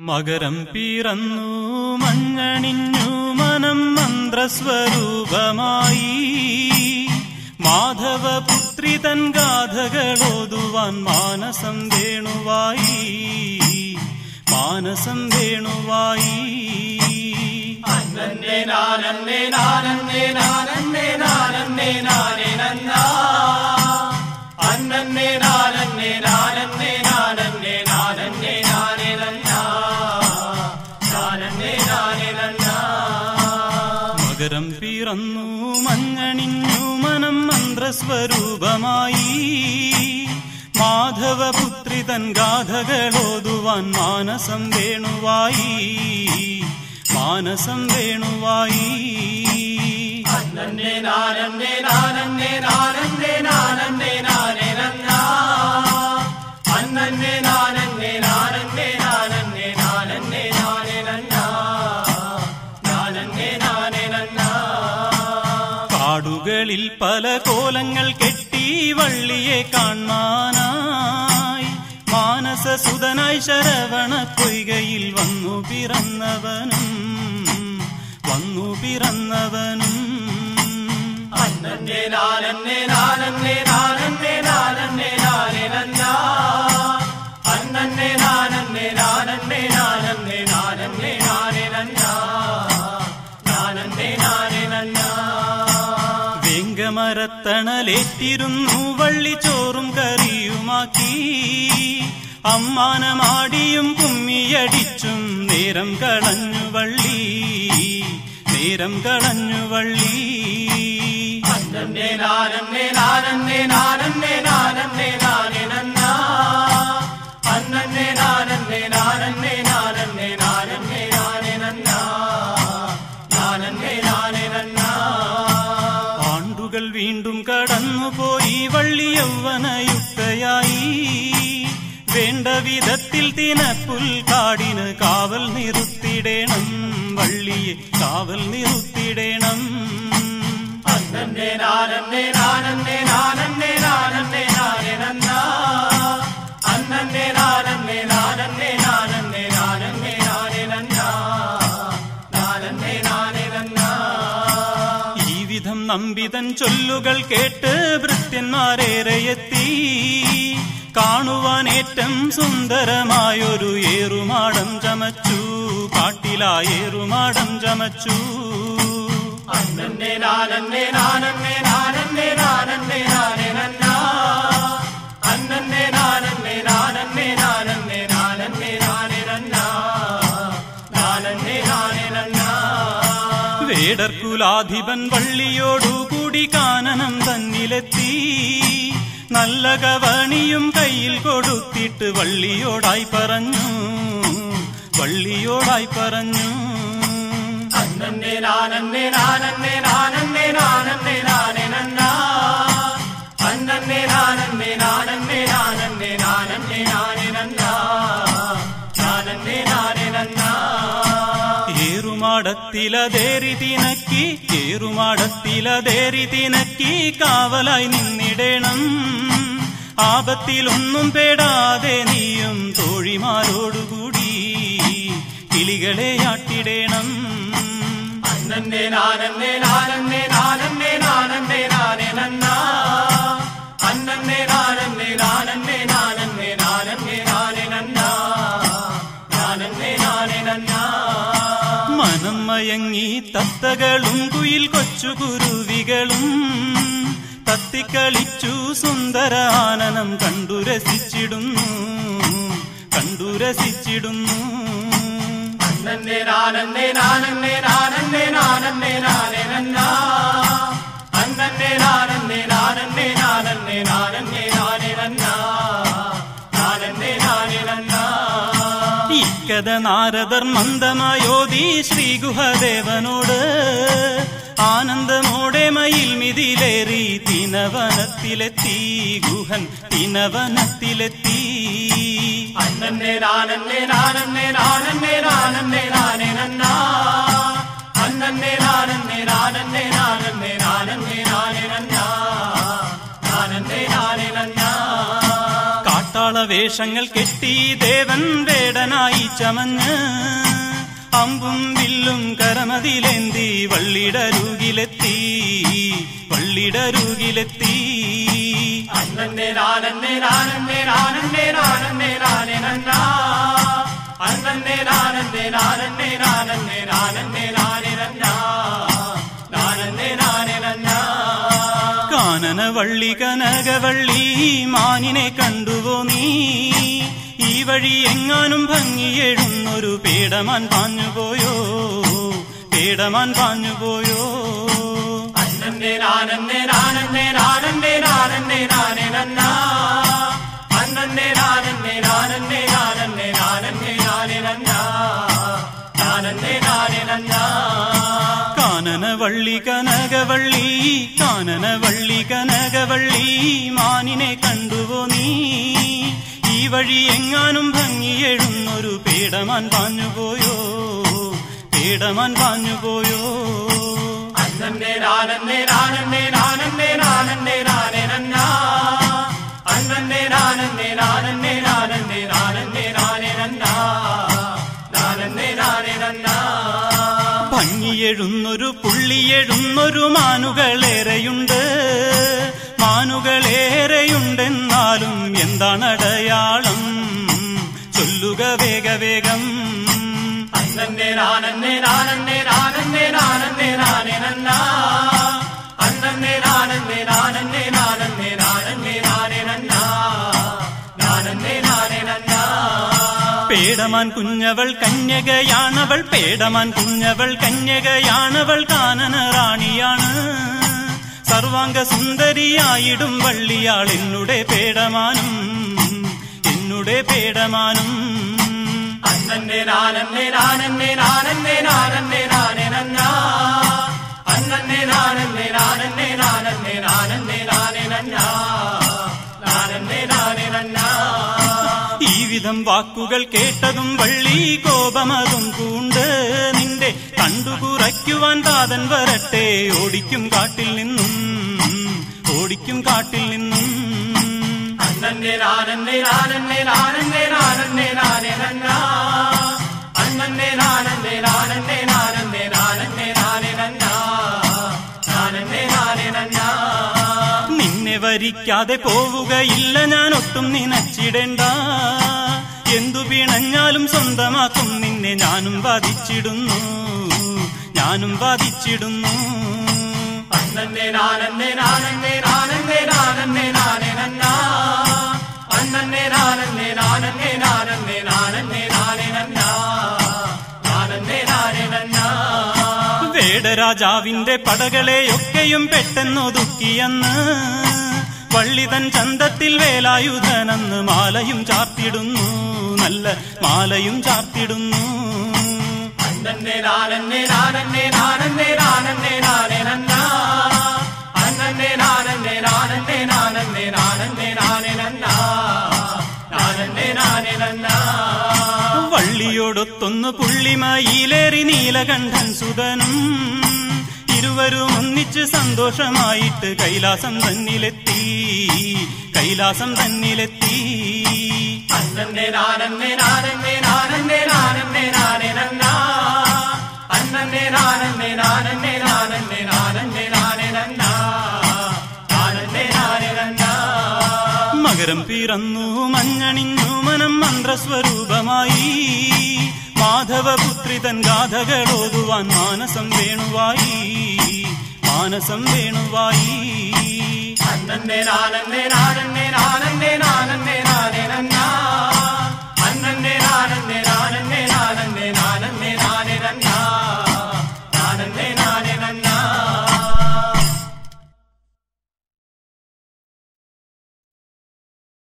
മകരം പിറന്നു മഞ്ഞണിഞ്ഞു മനം മന്ത്രസ്വരൂപമായി മാധവപുത്രി തൻ ഗാഥകളോതുവാൻ മാനസം വേണുവായി മാനസം വേണുവായി നന്നേ നാനന്നേ നാനന്നേ നാനന്നേ നാനന്നേ നാനേ നന്നാ അന്നന്നേ നാനന്നേ നാനന്നേ നാനന്നേ നാനന്നേ നാനേ നന്നാ നാനന്നേ നാനേ നന്നാ മകരം പിറന്നു മഞ്ഞണിഞ്ഞു മനം മന്ത്രസ്വരൂപമായി മാധവപുത്രി തൻ ഗാഥകളോതുവാൻ മാനസം വേണുവായി മാനസം വേണുവായി നന്നേ നാനന്നേ നാനന്നേ നാനന്നേ നാനന്നേ നാനേ നന്നാ അന്നന്നേ നാനന്നേ നാനന്നേ നാനന്നേ നാനന്നേ നാനേ നന്നാ നാനന്നേ നാനേ നന്നാ കാടുകളിൽ പല കോലങ്ങൾ കെട്ടി വള്ളിയെ കാണാനായി മാനസസുതനായി ശരവണ പൊയ്കയിൽ വന്നു പിറന്നവനും വന്നു പിറന്നവനും അന്നന്നേ നാനന്നേ നാനന്നേ നാനന്നേ നാനന്നേ നാനേ നന്നാ അന്നന്നേ നാനന്നേ നാനന്നേ നാനന്നേ നാനന്നേ നാനേ നന്നാ നാനന്നേ നാനേ നന്നാ വെങ്കമരത്തണലേറ്റിരുന്നു വള്ളിച്ചോറും കറിയുമാക്കി അമ്മാനമാടിയും കുമ്മിയടിച്ചും നേരം കളഞ്ഞു വള്ളി നേരം കളഞ്ഞു വള്ളി അന്നന്നേ നാനന്നേ നാനന്നേ നാനന്നേ നാനന്നേ നാനേ നന്നാ അന്നന്നേ നാനന്നേ നാനന്നേ നാനന്നേ നാനന്നേ നാനേ നന്നാ നാനന്നേ നാനേ നന്നാ ആണ്ടുകൾ വീണ്ടും കടന്നുപോയി വള്ളി യൗവനയുക്തയായി വേണ്ട വിധത്തിൽ തിനപ്പുൽ കാടിന് കാവൽ നിർത്തിടേണം വള്ളിയെ കാവൽ നിർത്തിടേണം അന്നന്നേ നാനന്നേ നാനന്നേ നാനന്നേ നാനന്നേ നാനേ നന്നാ അന്നന്നേ നാനന്നേ നാനന്നേ നാനന്നേ നാനന്നേ നാനേ നന്നാ നാനന്നേ നാനേ നന്നാ ഈ വിധം നമ്പിതൻ ചൊല്ലുകൾ കേട്ട് ഭൃത്യന്മാരേറെ എത്തി കാണുവാൻ ഏറ്റം സുന്ദരമായൊരു ഏറുമാടം ചമച്ചു കാട്ടിലായേറുമാടം ചമച്ചു അന്നന്നേ നാനന്നേ നാനന്നേ നാനന്നേ നാനന്നേ നാനേ നന്നാ അന്നന്നേ നാനന്നേ നാനന്നേ നാനന്നേ നാനന്നേ നാനേ നന്നാ നാനന്നേ നാനേ നന്നാ വേടർക്കുലാധിപൻ വള്ളിയോടുകൂടി കാനനം തന്നിലെത്തി നല്ല കവണിയും കയ്യിൽ കൊടുത്തിട്ട് വള്ളിയോടായി പറഞ്ഞു വള്ളിയോടായി പറഞ്ഞു അന്നന്നേ നാനന്നേ നാനന്നേ നാനന്നേ നാനന്നേ നാനേ നന്നാ അന്നന്നേ നാനന്നേ നാനന്നേ നാനന്നേ നാനന്നേ നാനേ നന്നാ നാനന്നേ നാനേ നന്നാ ഏറുമാടത്തിലതേറി തിനക്കി ഏറുമാടത്തിലതേറി തിനക്കി കാവലായി നിന്നിടേണം ആപത്തിലൊന്നും പെടാതെ നീയും തോഴിമാരോടുകൂടി കിളികളെ ആട്ടിടേണം അന്നന്നേ നാനന്നേ നാനന്നേ നാനന്നേ നാനന്നേ നാനേ നന്നാ അന്നന്നേ നാനന്നേ നാനന്നേ നാനന്നേ നാനന്നേ നാനേ നന്നാ നാനന്നേ നാനേ നന്നാ മനം മയങ്ങി തത്തകളും കുയിൽ കൊച്ചു കുരുവികളും തത്തിക്കളിച്ചു സുന്ദര ആനനം കണ്ടു രസിച്ചിടുന്നു കണ്ടു രസിച്ചിടുന്നു അന്നന്നേ നാനന്നേ നാനന്നേ നാനന്നേ നാനന്നേ നാനേ നന്നാ അന്നന്നേ നാനന്നേ നാനന്നേ നാനന്നേ നാനന്നേ നാനേ നന്നാ നാനന്നേ നാനേ നന്നാ ഇക്കഥ നാരദർ മന്ദമായോതി ശ്രീഗുഹദേവനോട് ആനന്ദമോടെ മയിൽ മിതിലേറി തിനവനത്തിലെത്തി ഗുഹൻ തിനവനത്തിലെത്തി അന്നന്നേ നാനന്നേ നാനന്നേ നാനന്നേ നാനന്നേ നാനേ നന്നാ അന്നന്നേ നാനന്നേ നാനന്നേ നാനന്നേ നാനന്നേ നാനേ നന്നാ നാനന്നേ നാനേ നന്നാ കാട്ടാള വേഷങ്ങൾ കെട്ടി ദേവൻ വേടനായി ചമഞ്ഞ് അമ്പും വില്ലും കരമതിലേന്തി വള്ളിടരുകിലെത്തി വള്ളിടരുകിലെത്തി അന്നന്നെ നാനന്നെ നാനന്നെ നാനന്നെ നാനന്നെ നാനെ നന്നാ അന്നന്നെ നാനന്നെ നാനന്നെ നാനന്നെ നാനന്നെ നാനെ നന്നാ നാനന്നെ നാനെ നന്നാ കാനന വള്ളി കനകവള്ളി മാനിനെ കണ്ടുവോ നീ ഈ വഴി എങ്ങാനും ഭംഗിയെഴുന്നൊരു പേടമാൻ പാഞ്ഞുപോയോ പേടമാൻ പാഞ്ഞുപോയോ അന്നന്നെ നാനന്നെ നാനന്നെ നാനന്നെ നാനന്നെ നാനെ നന്നാ അന്നന്നെ നാനന്നെ നാനന്നെ നാനന്നെ നാനന്നെ നാനെ നന്നാ നാനന്നെ നാനെ നന്നാ കാനന വള്ളി കനകവള്ളി കാനന വള്ളി കനകവള്ളി മാനിനെ കണ്ടുവോ നീ ഈ വഴി എങ്ങാനും ഭംഗിയെഴുന്നൊരു പേടമാൻ പാഞ്ഞുപോയോ പേടമാൻ പാഞ്ഞുപോയോ അന്നന്നെ നാനന്നെ നാനന്നെ നാനന്നെ നാനന്നെ നാനെ നന്നാ അന്നന്നെ നാനന്നെ നാനന്നെ നാനന്നെ നാനന്നെ നാനെ നന്നാ നാനന്നെ നാനെ നന്നാ ഭംഗിയെഴുന്നൊരു പുള്ളിയെഴുന്നൊരു മാനുകളേറെയുണ്ട് മാനുകളേറെയുണ്ടെന്നാലും എന്താണ് അടയാളം ചൊല്ലുക വേഗ വേഗം അന്നന്നെ നാനന്നെ നാനന്നെ നാനന്നെ നാനന്നെ നാനെ നന്നാ അന്നന്നെ നാനന്നെ നാനന്നെ നാനന്നെ നാനന്നെ നാനെ നന്നാ നാനന്നെ നാനെ നന്നാ പേടമാൻ കുഞ്ഞവൾ കന്യകയാണവൾ പേടമാൻ കുഞ്ഞവൾ കന്യകയാണവൾ കാനന റാണിയാണ് സർവാംഗ സുന്ദരിയായിടും വള്ളിയാൾ എന്നുടെ പേടമാനും എന്നുടെ പേടമാനും അന്നന്നെ നാനന്നെ നാനന്നെ നാനന്നെ നാനന്നെ നാനെ നന്നാ അന്നന്നെ നാനന്നെ നാനന്നെ നാനന്നെ നാനന്നെ നാനെ നന്നാ നാനന്നെ നാനെ നന്നാ ഈ വിധം വാക്കുകൾ കേട്ടതും വള്ളി കോപമതും പൂണ്ട് നിന്റെ കണ്ടു കുറയ്ക്കുവാൻ താതൻ വരട്ടെ ഓടിക്കും കാട്ടിൽ നിന്നും ഓടിക്കും കാട്ടിൽ നിന്നും അന്നന്നെ നാനന്നെ നാനന്നെ നാനന്നെ നാനന്നെ നാനെ നന്നാ അന്നന്നെ നാനന്നെ നാനന്നെ നാനന്നെ നാനന്നെ നാനെ നന്നാ നാനന്നെ നാനെ നന്നാ നിന്നെ വരിക്കാതെ പോവുകയില്ല ഞാൻ ഒട്ടും നിനച്ചിടേണ്ട എന്തു പിണഞ്ഞാലും സ്വന്തമാക്കും നിന്നെ ഞാനും വാദിച്ചിടുന്നു ഞാനും വാദിച്ചിടുന്നു അന്നന്നെ നാനന്നെ നാനന്നെ നാനന്നെ നാനന്നെ നാനെ നന്നാ അന്നന്നെ നാനന്നെ നാനന്നെ നാനന്നെ നാനന്നെ നാനെ നന്നാ നാനന്നെ നാനെ നന്നാ വേടരാജാവിന്റെ പടകളെയൊക്കെയും പെട്ടെന്നൊതുക്കിയെന്ന് വള്ളിതൻ ചന്തത്തിൽ വേലായുധനെന്ന് മാലയും ചാർത്തിടുന്നു നല്ല മാലയും ചാർത്തിടുന്നു അന്നന്നെ നാനന്നെ നാനന്നെ നാനന്നെ നാനന്നെ നാനെ നന്നാ അന്നന്നെ നാനന്നെ നാനന്നെ നാനന്നെ നാനന്നെ നാനെ നന്നാ നാനന്നെ നാനെ നന്നാ വള്ളിയോടൊത്തൊന്ന് പുള്ളിമയിലേറി നീലകണ്ഠൻ സുതനും ഇരുവരും ഒന്നിച്ച് സന്തോഷമായിട്ട് കൈലാസം തന്നിലെത്തി കൈലാസം തന്നിലെത്തി അന്നന്നെ നാനന്നെ നാനന്നെ നാനന്നെ നാനന്നെ നാനെ നന്നാ അന്നന്നെ നാനന്നെ നാനന്നെ നാനന്നെ നാനന്നെ നാനെ നന്നാ നാനന്നെ നാനെ നന്നാ മകരം പിറന്നു മഞ്ഞണിഞ്ഞു മനം മന്ത്രസ്വരൂപമായി മാധവപുത്രി തൻ ഗാഥകളോതുവാൻ മാനസം വേണുവായി മാനസം വേണുവായി അന്നന്നെ നാനന്നെ നാനന്നെ നാനന്നെ നാനന്നെ നാനെ